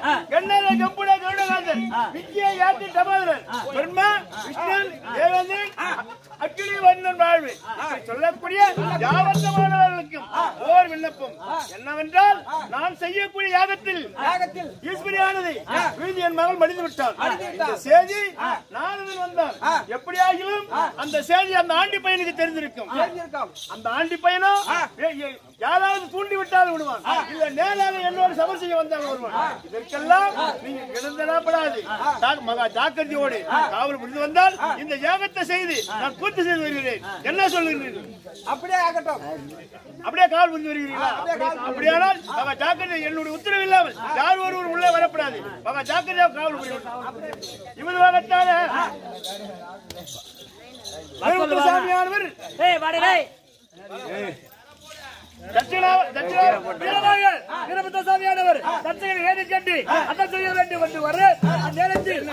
கண்ணால கம்புட கருடகாந்தன் விஜய யாத்தி டபாதரன் பிரம்மா விஷ்ணன் தேவேந்திரன் அக்கினி வண்ணன் வாழ்வு இப்படி சொல்லக்கூடிய யாவத்தமானவர்களுக்கும் ஓர் விண்ணப்பம் என்னவென்றால் நான் செய்யக்கூடிய யாகத்தில் யாகத்தில் ஈஸ்வரியானது வீதி என் மகள் மடிந்து விட்டாள் இந்த செய்தி நாரதன் வந்தான் எப்படியாகிலும் அந்த செய்தி அந்த ஆண்டி பையனுக்கு தெரிந்திருக்கும் தெரிஞ்சிருக்கோம் அந்த ஆண்டி பையனும் ஏ- ஏ- யாராவது தூண்டி விட்டால் விடுவான் இல்ல நேராக என்னோட சமர் செய்ய வந்தால் வருவான் இதற்கெல்லாம் நீங்க கிடந்தனாப்படாது மகா ஜாக்கிரதையோடு காவல் முடிந்து வந்தால் இந்த யாகத்தை செய்து நான் பூர்த்தி செய்து வருகிறேன் என்ன சொல்லுகிறீர்கள் அப்படியே ஆகட்டும் அப்படியே காவல் புரிந்து வருகிறீர்களா அப்படியானால் மகா ஜாக்கிரதை என்னுடைய உத்தரவு இல்லாமல் யார் ஒருவர் உள்ளே வரப்படாது மகா ஜாக்கிரதையாக காவல் புரியும் இவது வாகத்தான சாமியானவர் ஏய் வாடா டேய் தட்சிணா தட்சிணா வீரமாக வீரபுத்த சாமியானவர் தட்சிணை ஏறி கட்டி அதை செய்ய வேண்டும் என்று வர நேரத்தில்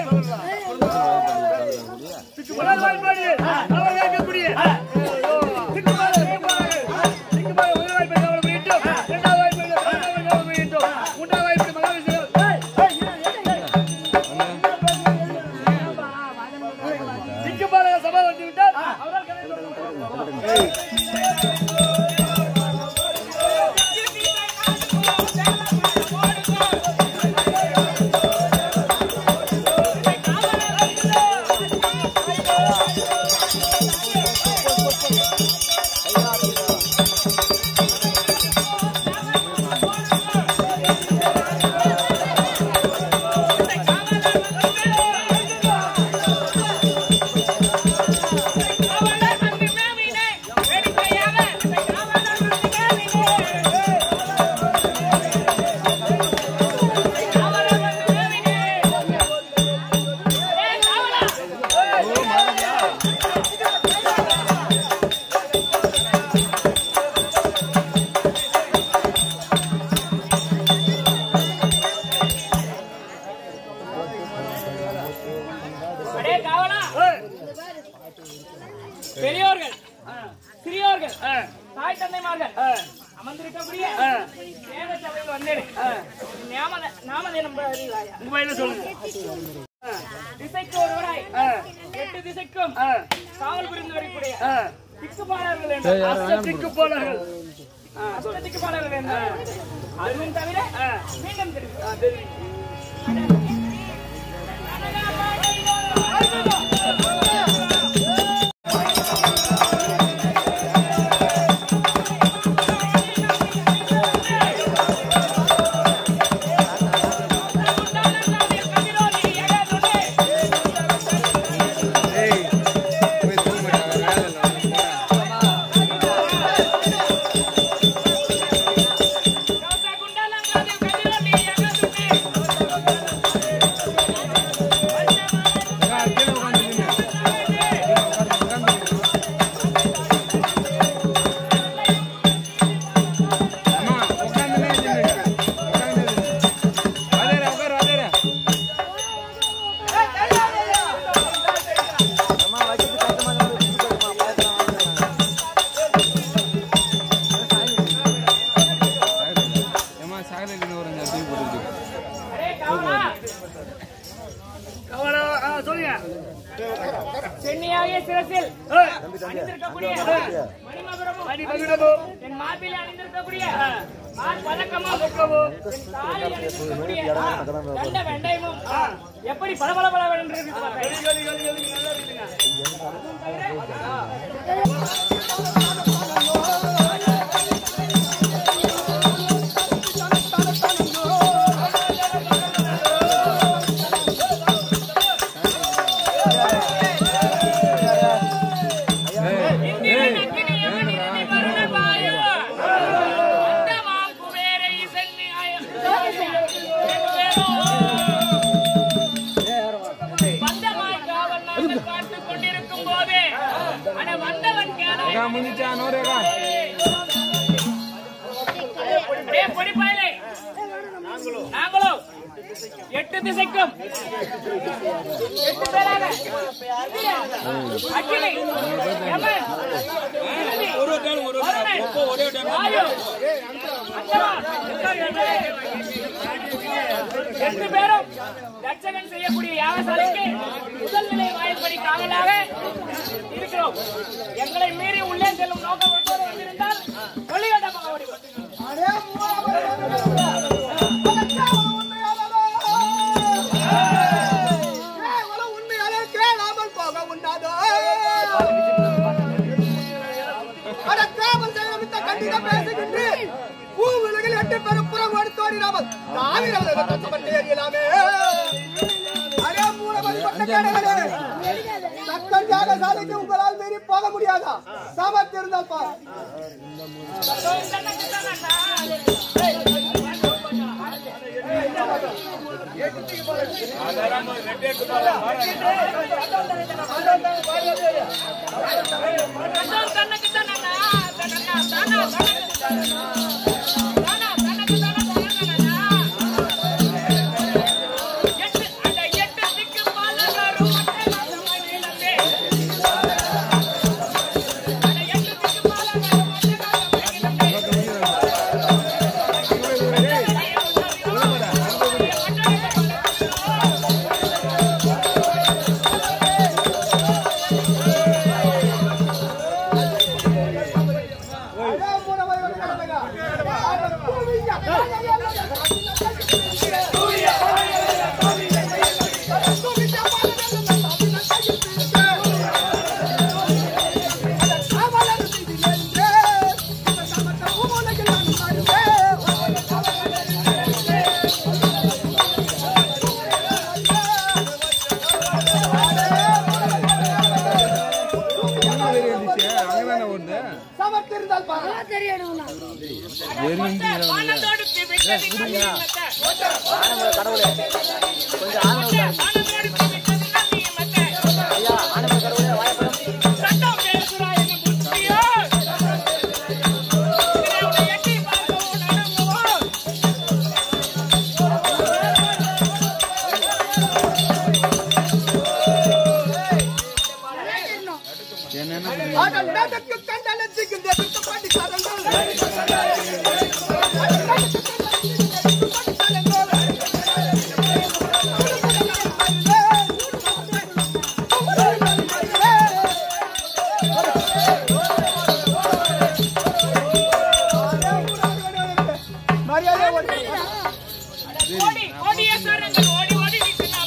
முதல் வாய்ப்பாடு அவர் கேட்கக்கூடிய திக்குமாறு, திக்குமாறு, திக்குமாறு முதல் வாய்ப்பை கவனம் பண்ணிட்டோம். இரண்டாவது வாய்ப்பை கவனம் பண்ணிட்டோம். மூன்றாவது வாய்ப்பை மகாவிஷ்ணு. ஏய், ஏய், ஏய், ஏய். திக்குமாறு சபை வந்து விட்டால் அவரால் கதை தொடங்க அடே காவலா பெரியோர்கள் சிறியோர்கள் தாய் தந்தைமார்கள் அமர்ந்திருக்கக்கூடிய வேத சபையில் வந்தேன் நாம நாமதேனம் அறிவாயா உங்க பையனை சொல்லுங்க திசைக்கு ஒருவராய் எட்டு திசைக்கும் காவல் புரிந்து வரக்கூடிய திக்குப்பாளர்கள் என்று அசத்திக்கு போனார்கள் அஷ்ட திக்குப்பாளர்கள் என்று அதுவும் தவிர மீண்டும் தெரியும் கவனம், ஆ, சொல்லுங்க சென்னியாகிய சிரசில் ஏய், அணிந்திருக்கக்கூடிய மணிமகுடமும் மணிமகுடமும் என் மார்பில் அணிந்திருக்கக்கூடிய மார் பதக்கமும் என் தாலில் அணிந்திருக்கக்கூடிய தண்ட வெண்டையமும் எப்படி பளபள பள என்று இருக்கு பாருங்க. இந்திரன் அக்கினி யமனி நிதி வருண வாயு. அண்டமாம் குபேர ஈசன் நியாயம். வந்தமாய் காவல் நாங்கள் காத்துக் கொண்டிருக்கும் போதே அட வந்தவன் கேளாய். அடே பொடிப்பாயிலே. நாங்களோ எட்டு திசைக்கும் எட்டு பேராக அக்கினி யமன் வருணன், வாயு, அந்தமான், எட்டு பேரும் தட்சகன் செய்யக்கூடிய யாகசாலைக்கு முதல் நிலை வாய்ப்படி காவலாக இருக்கிறோம் எங்களை மீறி உள்ளே செல்லும் நோக்கம் எப்போது வந்திருந்தால் வெளியிடமாக ஓடிவிடும் உங்களால் மீறி போக முடியாதா சமத்திருந்தால் பார் சமத்திருந்தால் பார் ஆகல் மேதற்கு கண்டனத்துக்கு எதிர்த்து பாண்டிச்சாரங்கள் மரியாதை ஓடி ஓடி கோடியேஸ்வரங்கள் ஓடி ஓடி நிற்கிறார்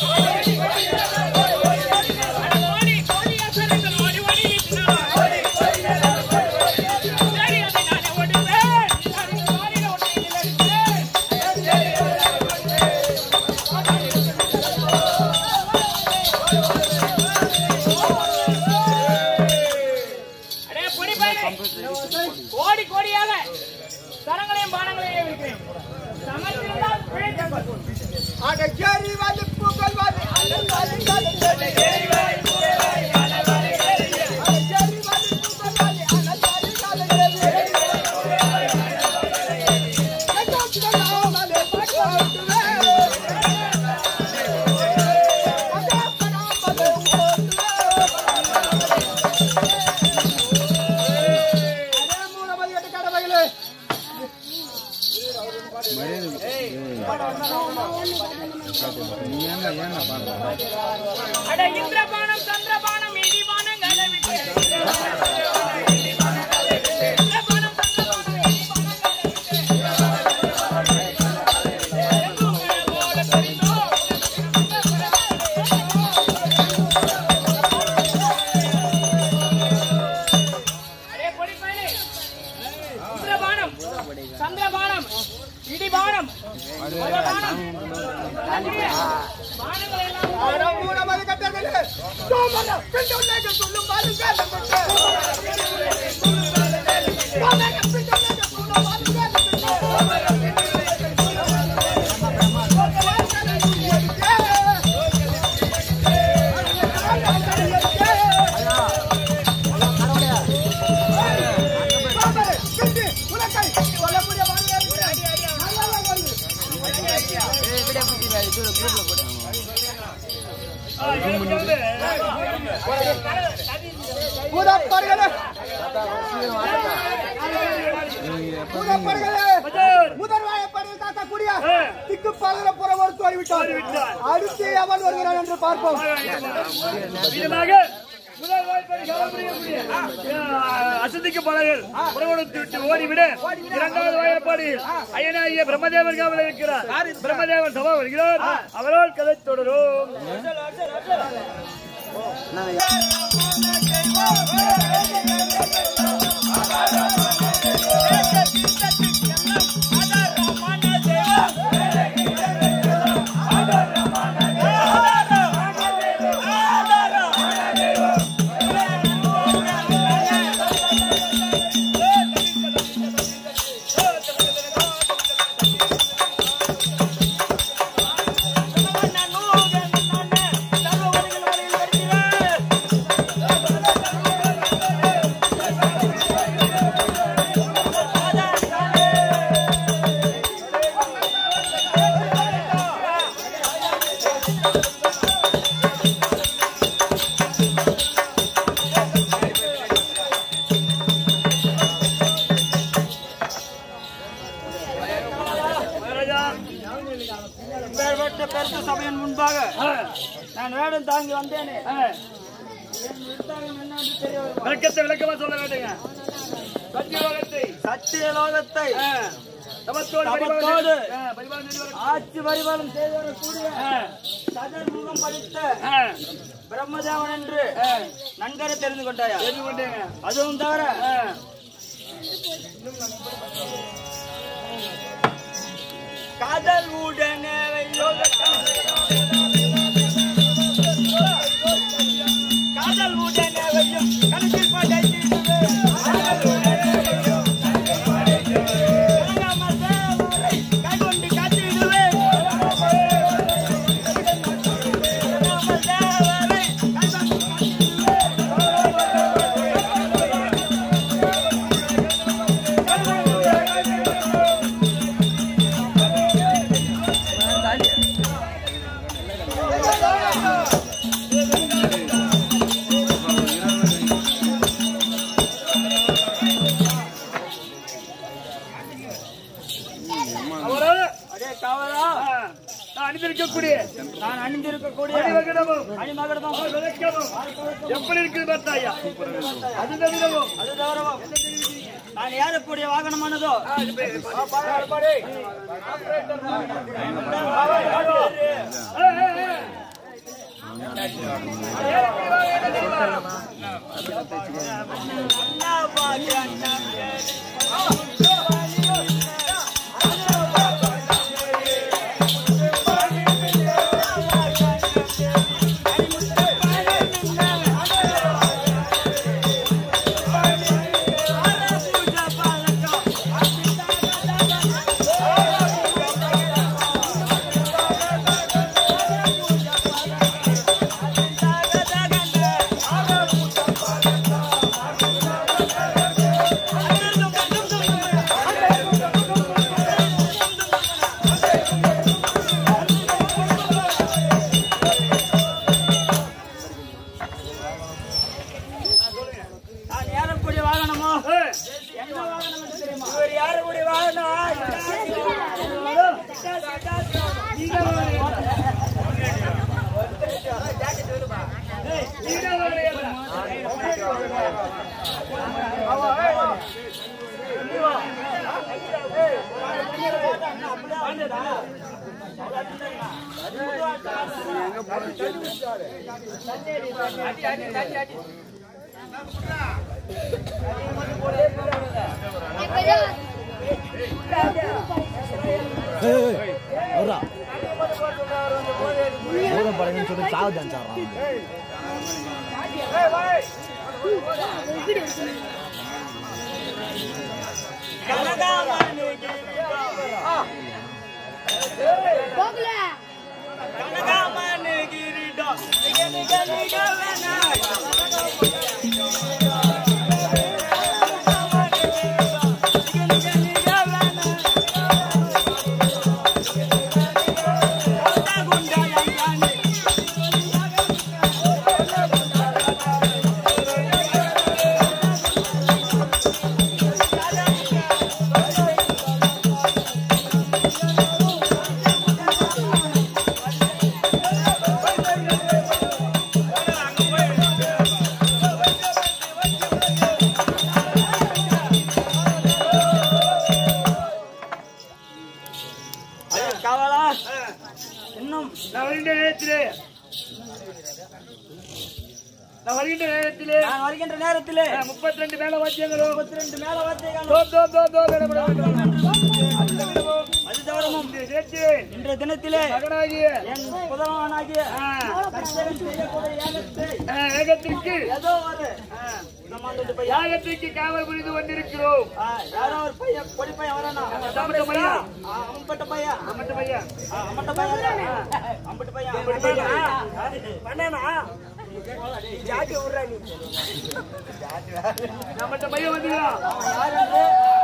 ஓடி கோடியேஸ்வரங்கள் ஓடி ஓடி நிற்கிறார் சரி அதை நானே ஓடுவேன் அது ஓடின ஓட்டில் அடே பொடிப்பையனே, கோடி கோடியாக சரங்களையும் பானங்களையும் இருக்கிறேன் சமர்த்திருந்தால் பிழைத்தவர் ஆக கேரி வந்து புகழ் வந்து அனல் வந்து கலந்தது. ஆக கேரி வந்து புகழ் வந்து அனல் வந்து கலந்தது. எங்கும் சொல்லாமலே பாடுவாடுவே. எங்கும் சொல்லாமலே ஓடுவே. அதே மூலமதி கட்டு கடமைகளே அட இந்திரபானம் சந்திரபானம் இடிபானம் கதை விட்டு இந்திரபானம் சந்திரபானம் இடிபானம் கதை விட்டு எங்கும் போல தெரிந்தோம் அடே பொடிப்பையனே, இந்திரபானம் சந்திரபானம் இடிபானம் மதபானம் அதற்குரிய பானங்களை எல்லாம் ஆடம் மூலமதி கட்டர்களே சோமன பின்னுள்ளே சொல்லும் பாருங்க சோமன பின்னுள்ளே சொல்லும் பாருங்க பூதப்படுகளே பூதப்படுகளே முதல் வாயப்படுகள் கட்டக்கூடிய ஆ. திக்கு பலர புறவர் தோல்விட்டார் தோல்விட்டார். அடுத்து எவன் வருகிறான் என்று பார்ப்போம் இதனாக முதல் வாய்ப்பை கவனிக்கக்கூடிய அசதிக்கு பலகல் புறவனத்தை விட்டு ஓடிவிட இரண்டாவது வாய்ப்பாடியில் அயனாகிய பிரம்மதேவர் காவல் இருக்கிறார் பிரம்மதேவர் சபா வருகிறார் அவரால் கதை தொடரும் மகாராஜா பெற்ற பெருத்த சபையின் முன்பாக ஆ, நான் வேடம் தாங்கி வந்தேனே ஆ. விளக்கத்தை விளக்கமா சொல்ல வேண்டுங்க சத்தியலோகத்தை சத்தியலோகத்தை ஆ, தவத்தோடு தவத்தோடு பரிபாலனை- ஆ, பரிபாலனை செய்து வர- ஆட்சி பரிபாலம் செய்து வரக்கூடிய ஆ, சதர்முகம் படித்த ஆ, பிரம்மதேவன் என்று நன்கரை தெரிந்து கொண்டாயா தெரிந்து கொண்டேங்க அதுவும் தவிர ஆ, காதல் உடனே காதல் உடனே வையும் கணக்கில் படைத்திடுவே கைகொண்டு காத்திடுவே அவரால் அடே காவலா ஆ, நான் அணிந்திருக்கக்கூடிய நான் அணிந்திருக்கக்கூடிய அணிவகுடமும் அணிமகடமும் விளக்கமும் எப்படி இருக்குது பார்த்தாயா அது தவிரவும் அது தவிரவும் நான் ஏறக்கூடிய வாகனமானதோ ஆ, ஆ, ஆ. நான் ஏறக்கூடிய வாகனமோ ஆ, என்ன வாகனம் என்று தெரியுமா இவர் ஏறக்கூடிய வாகனம் நீங்கள் வருகிறீர்களா? அவரா ஊரை படகுன்னு சொல்லி சாவு தஞ்சாராம் ஆ இன்னும் நான் வருகின்ற நேரத்திலே நான் வருகின்ற நேரத்திலே நான் வருகின்ற நேரத்திலே முப்பத்தி ரெண்டு மேல வாத்தியங்களும் முப்பத்தி ரெண்டு மேல வார்த்தைகள் தோம் தோம் தோம் தோம் இடப்பட வேண்டும். அது தவிரமும் இந்த நேரத்திலே இன்றைய தினத்திலே மகனாகிய என் புதல்வனாகிய ஆ, தச்சகன் செய்யக்கூடிய யாகத்தை ஆ, ஏகத்திற்கு ஏதோ ஒரு நம்மாண்டு பையன் யாகத்திற்கு காவல் புரிந்து கொண்டிருக்கிறோம் ஆ, யாரோ ஒரு பையன் பொடி பையன் வரானா அம்பட்ட பையன். ஆ, அம்பட்ட பையன் அம்மட்ட பையன் ஆ, அம்பட்ட பையன் தானே? அம்பட்ட பையன் அம்பட்ட பையன் பண்ணேனா ஜாக்கி விடுறா நீ நம்மட்ட பையன் வந்துக்கலாம் யார் என்று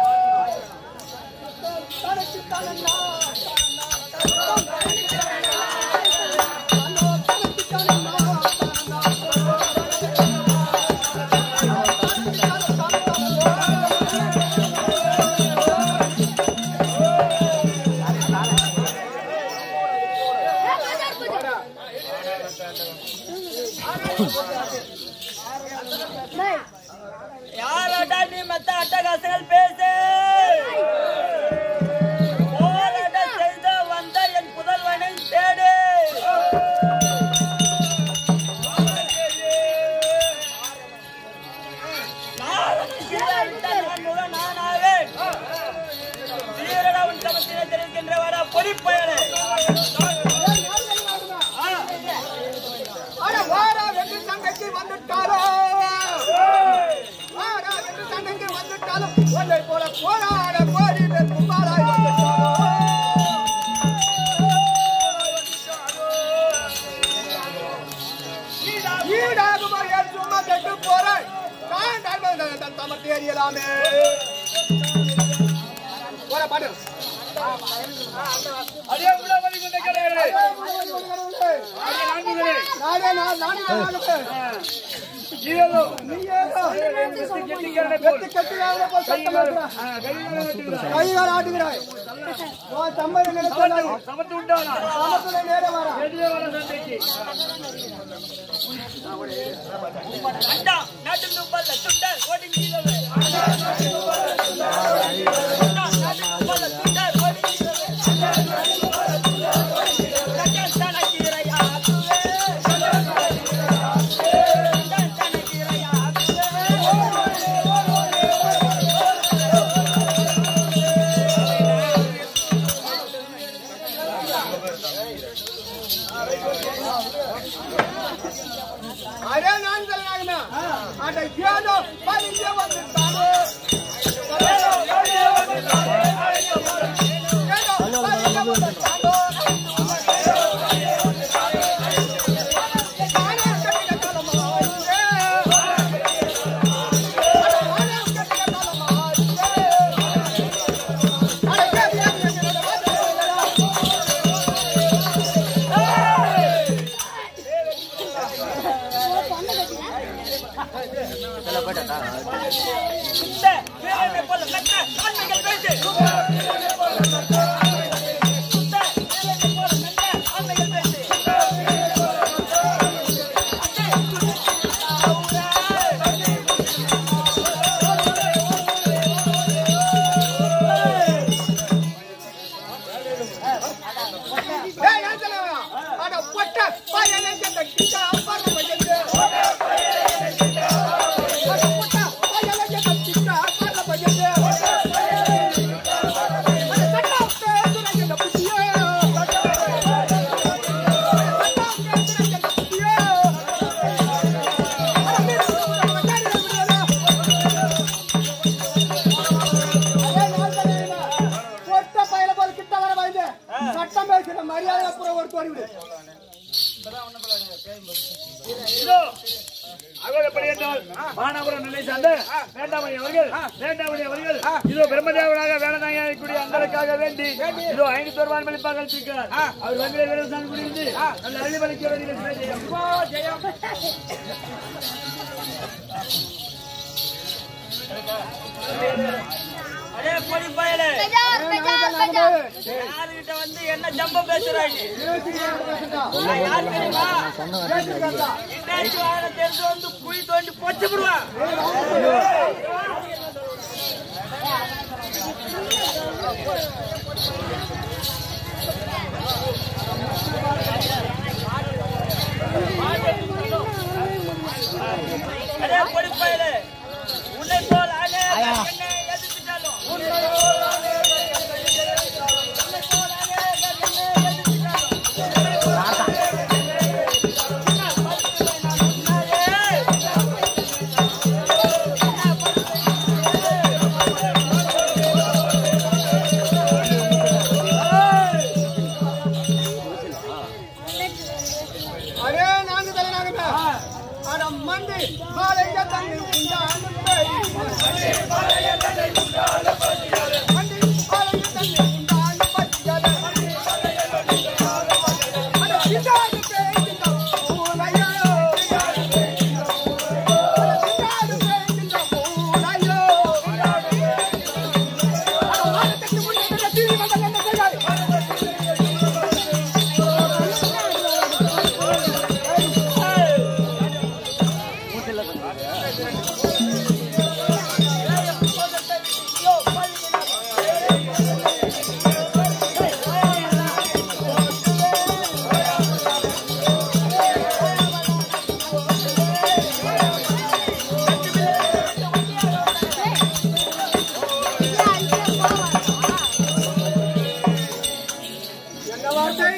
யாரடா நீ மத்த அட்டகாசங்கள் பேசு போராட செய்த வந்த என் புதல்வனை தேடு நாரணன் சீராவிட்ட நான் முக நானாவேன். வீரன் அவன் சமத்திலே தெரிவிக்கின்றவரா பொடிப்பயலே அட வாடா வென்று தங்கைக்கு வந்துட்டாரோ வாடா வென்று தங்கைக்கு வந்துட்டாலும் உன்னை போல போராட கோடி பேர் கும்பாலாய் வந்துட்டாரோ ஈடாகுமா என் சும்மா கெட்டு போறேன் நான் தமக்கு எறியலாமே போற பாடு அதே உள்ள வந்து கொண்டிருக்கிறார்களே அதே நான்குகளே நானே நான் நானே நானே ஏதோ நீ ஏதோ கெட்டிக்காரனை போல் கெட்டு கெட்டுக்காரனை போல் சத்தம் போடுறாய். ஆ, கைகளை வெட்டுகிறார். கையால் ஆட்டுகிறாய் உன் சம்மதி நினைச்சாலும் சமத்து உண்டானா சமத்துடைய நேரம் வரா எதிரே வர சண்டைக்கு அண்டா நாட்டு துப்பல்ல சுண்டல் ஓடி நீலவே அண்டா நாட்டு துப்பல்ல சுண்டல் ஓடி நீலவே சக்கன் தனக்கிரையா துவே சக்கன் தனக்கிரையா அரே நான் சொல்லலாகுனா அட ஏதோ பரிஞ்ச வந்துட்டானே ஏதோ பரிஞ்ச வந்துட்டானே ஏதோ பரிஞ்ச வந்துட்டானோ இந்த வீரனை போல மெத்த ஆண்மைகள் பேசு இந்த வீரனை போல மெத்த ஆண்மைகள் பேசு ஏய் நான் சொல்லவா அட பொட்ட பையனை கேட்ட கிட்ட அப்பாக்கு பையன் அட பொட்ட பையனை கேட்ட கிட்ட அப்பாக்கு பையன் அட கட்டா பேசுற கேட்ட புத்தியோ கட்டா பேசுற கேட்ட புத்தியோ அட மீது மச்சாரி விடுறா பொட்ட பையனை போல கிட்ட வர பயந்து சட்டம் பேசுற மரியாதை அப்புறம் ஒரு தோறி விடு இதோ அகோர படையத்தால் மானாபுரம் நிலை சார்ந்த வேண்டாமணி அவர்கள் வேண்டாமணி அவர்கள் இதோ பிரம்மதேவனாக வேலைநாயக இருக்கக்கூடிய அங்களுக்காக வேண்டி இதோ ஐந்து தோர்வான் மளிப்பாக இருக்கிறார் அவர் வங்கிலே வீரசாமி புரிந்து நல்ல அழிவளிக்க வேண்டிய ஜெயம் அடே பொடி பயலே பெஜார் பெஜார் பெஜார் யாருகிட்ட வந்து என்ன ஜம்ப பேசுறாய் நீ நான் யார் தெரியுமா இன்னாச்சு வாழ தெரிஞ்சு வந்து குழி தோண்டி பொச்சு விடுவான் பெஜார் அரே நான்கு தலை நாகமே அட மண்டி மாலைங்க தண்ணி உண்டான பேய். மண்டி மாலைங்க தண்ணி உண்டான பசியாலே. அட சிந்தாது பேய் இந்த பூனையோ. அட சிந்தாது பேய் இந்த பூனையோ. அட வானத்துக்கு முன்னே தீரி வந்தது என்ன செய்தாய்? என்ன வார்த்தை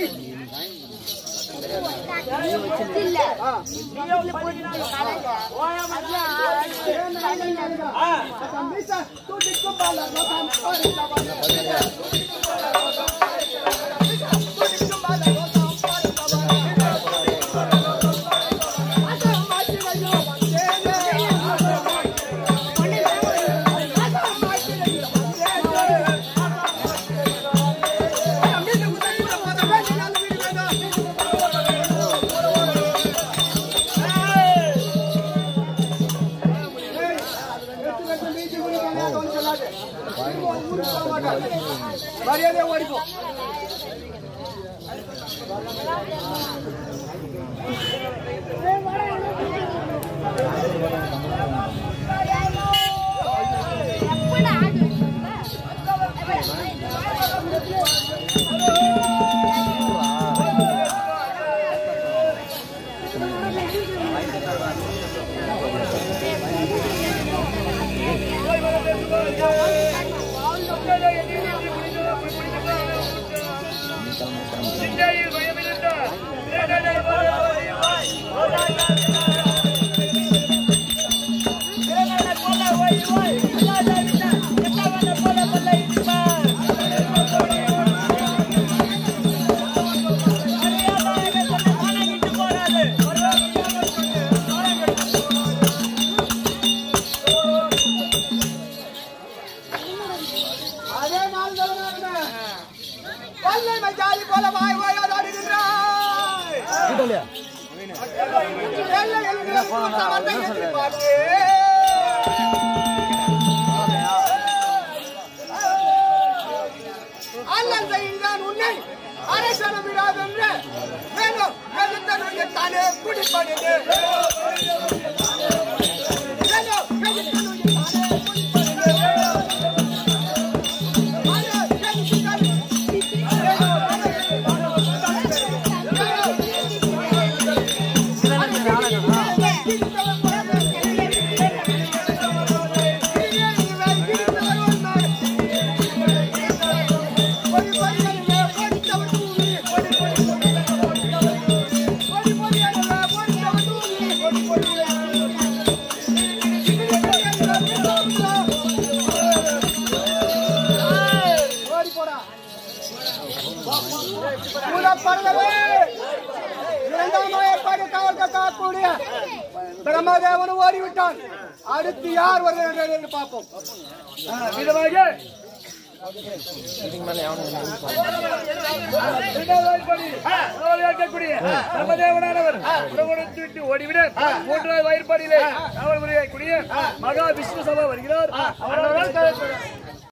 தம்பி சார் தூட்டிக்கும் பால ரோசாம் பாரிதா பால தூட்டிக்கும் பால ரோசாம் பாரிதா மரியாதை ஓடிப்போ அதே நாள் தலைவனாக வல்லை மஜாலி போல வாய் வாயோடு ஆடுகின்றாய் வெள்ளை என்கிற கூட்ட வந்தை எட்டி பார்த்து. அல்லல் செய்கின்றான் உன்னை அரசன விடாதென்று மேலும் எதிர்த்த நுண்ணை தானே குடிப்படிது மேலும் எதிர்த்த நுண்ணை தானே குடிப்படிது பரதவே இரண்டாம் ஏற்பாடு காவல் காக்கக்கூடிய பிரம்மதேவன் ஓடிவிட்டான் அடுத்து யார் வருகிறார்கள் என்று பார்ப்போம் விதமாக பிரம்மதேவனானவர் உணவெடுத்து விட்டு ஓடிவிட மூன்றாவது வயிற்பாடியிலே காவல் முறையை கூடிய மகா விஷ்ணு சபா வருகிறார் அவரால்